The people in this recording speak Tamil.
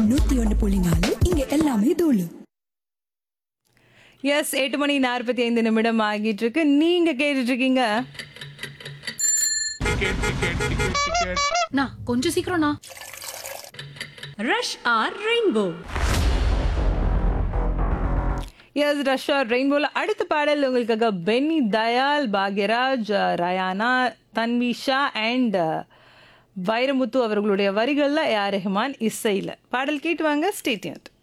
நூத்தி ஒன்னு புள்ளி நாலு இங்க எல்லாமே தூளு எஸ் எட்டு மணி நாற்பத்தி ஐந்து நிமிடம் ஆகிட்டு இருக்கு நீங்க கேட்டுட்டு இருக்கீங்க அண்ணா கொஞ்சம் சீக்கிரம்ண்ணா rush or rainbow yes Russia ரெயின்போல அடுத்த பாடல் உங்களுக்காக பென்னி தயால் பாக்யராஜ் ரயானா தன்விஷா அண்ட் வைரமுத்து அவர்களுடைய வரிகளில் ஏஆர் ரெஹ்மான் இசையில் பாடல் கேட்டு வாங்க ஸ்டேட்யூன்